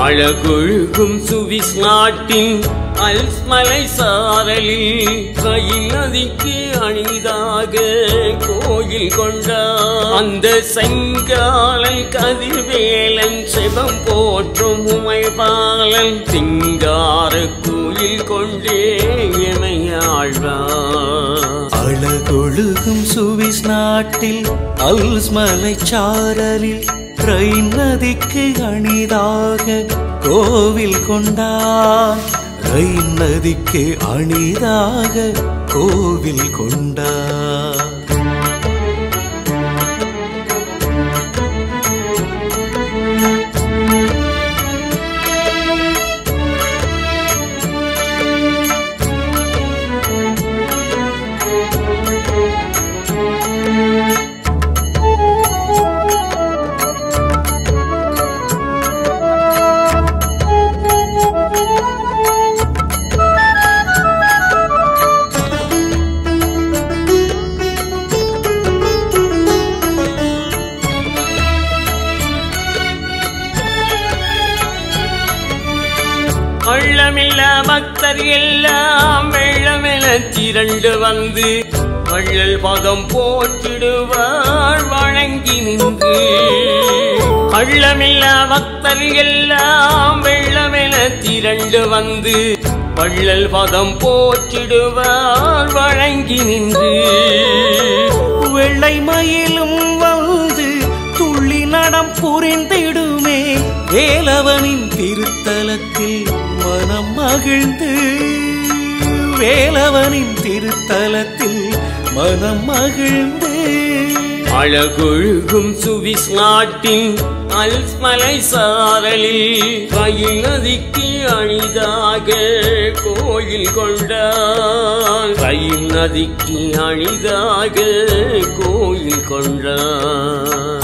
அழகொழுகும் Swiss நாட்டின் அல்ஸ் மலை சாரலில் கையில் நதிக்கு அணிதாக கோயில் கொண்டார் அந்த செங்காலன் கதிர்வேலன் செவம் போற்றும் உமைபாலன் சிங்கார கோயில் கொண்டே எமையாழ்வார் அழகொழுகும் சுவிஸ் நாட்டில் அல்ஸ் மலைச்சாரலில் ரைன் நதிக்கு அணிதாக கோவில் கொண்டான் ரைன் நதிக்கு அணிதாக கோவில் கொண்டான் உள்ளமில்ல பக்தர் எல்லாம் வெள்ளமென திரண்டு வந்து வள்ளல் பதம் போற்றிடுவார் வணங்கி நின்று கள்ளமில்ல பக்தர் எல்லாம் வெள்ளமென திரண்டு வந்து வள்ளல் பதம் போற்றிடுவார் வணங்கி நின்று வெள்ளை மயிலும் வந்து துள்ளி நடம் புரிந்திடுமே வேலவனின் திருத்தலத்தில் மனம் மகிழ்ந்து வேலவனின் திருத்தலத்தில் மனம் மகிழ்ந்து அழகொழுகும் சுவிஸ் நாட்டின் அல்ஸ் மலை சாரலில் கயில் நதிக்கு அணிதாக கோயில் கொண்டார் கயில் நதிக்கு அணிதாக கோயில் கொண்டார்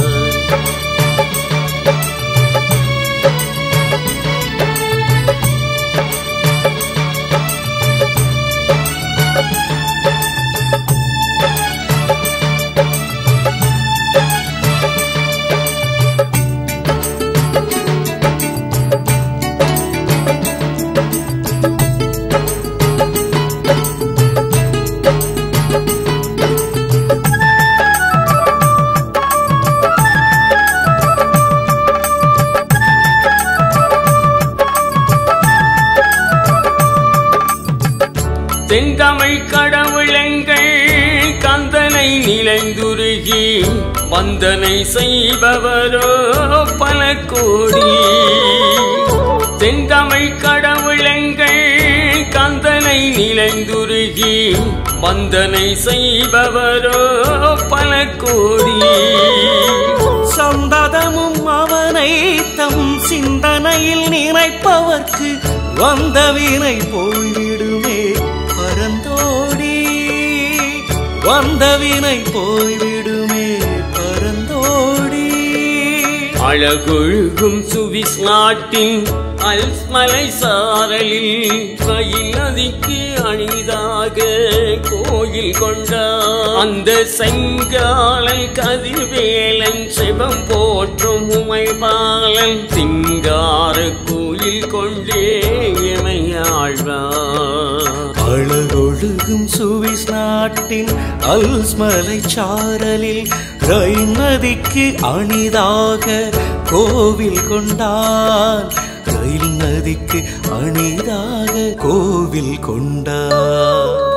தென்தமிழ் கடவுளங்கள் கந்தனை நிலைந்துருகி வந்தனை செய்பவரோ பல கோடி தென்தமிழ் கடவுளங்கள் கந்தனை நிலைந்துருகி வந்தனை செய்பவரோ பல கோடி சந்ததமும் அவனை தம் சிந்தனையில் நினைப்பவர்க்கு வந்த வினை போய்விடுமே பரந்தோடி வந்த வினை போய்விடுமே பரந்தோடி அழகொழுகும் சுவிஸ் நாட்டின் அல்ஸ் மலை சாரலில் கயில் நதிக்கு அணிதாக கோயில் கொண்டார் அந்த செங்காலன் கதிர்வேலன் செவம் போற்றும் உமைபாலன் சிங்கார கோயில் கொண்டே எமையாழ்வார் அழகொழுகும் சுவிஸ் நாட்டின் அல்ஸ் மலைச்சாரலில் ரைன் நதிக்கு அணிதாக கோவில் கொண்டான் ரயில் நதிக்கு அணிதாக கோவில் கொண்டான்